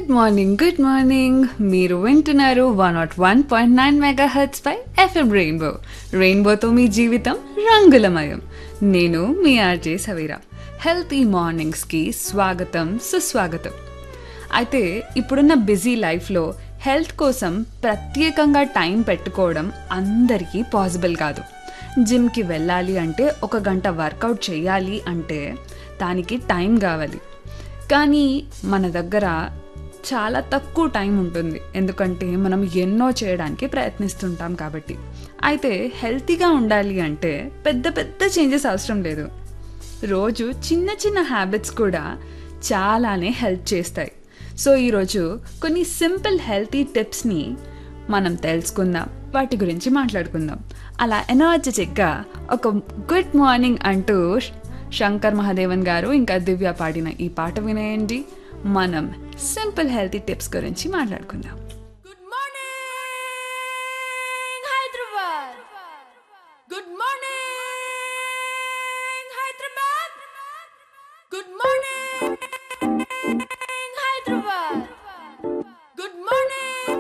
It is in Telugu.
గుడ్ మార్నింగ్ గుడ్ మార్నింగ్ మీరు వింటున్నారు one nought one point nine mega hertz పై ఎఫ్ఎం రెయిన్బో రెయిన్బోతో మీ జీవితం రంగులమయం నేను మీ ఆర్జే సవీరా హెల్తీ మార్నింగ్స్కి స్వాగతం సుస్వాగతం అయితే ఇప్పుడున్న బిజీ లైఫ్లో హెల్త్ కోసం ప్రత్యేకంగా టైం పెట్టుకోవడం అందరికీ పాసిబుల్ కాదు జిమ్కి వెళ్ళాలి అంటే ఒక గంట వర్కౌట్ చేయాలి అంటే దానికి టైం కావాలి కానీ మన దగ్గర చాలా తక్కువ టైం ఉంటుంది ఎందుకంటే మనం ఎన్నో చేయడానికి ప్రయత్నిస్తుంటాం కాబట్టి అయితే హెల్తీగా ఉండాలి అంటే పెద్ద పెద్ద చేంజెస్ అవసరం లేదు రోజు చిన్న చిన్న హ్యాబిట్స్ కూడా చాలానే హెల్ప్ చేస్తాయి సో ఈరోజు కొన్ని సింపుల్ హెల్తీ టిప్స్ని మనం తెలుసుకుందాం వాటి గురించి మాట్లాడుకుందాం అలా ఎనర్జెటిక్గా ఒక గుడ్ మార్నింగ్ అంటూ శంకర్ మహాదేవన్ గారు ఇంకా దివ్య పాడిన ఈ పాట వినేయండి మనం సింపుల్ హెల్తీ టిప్స్ గురించి మాట్లాడుకుందాం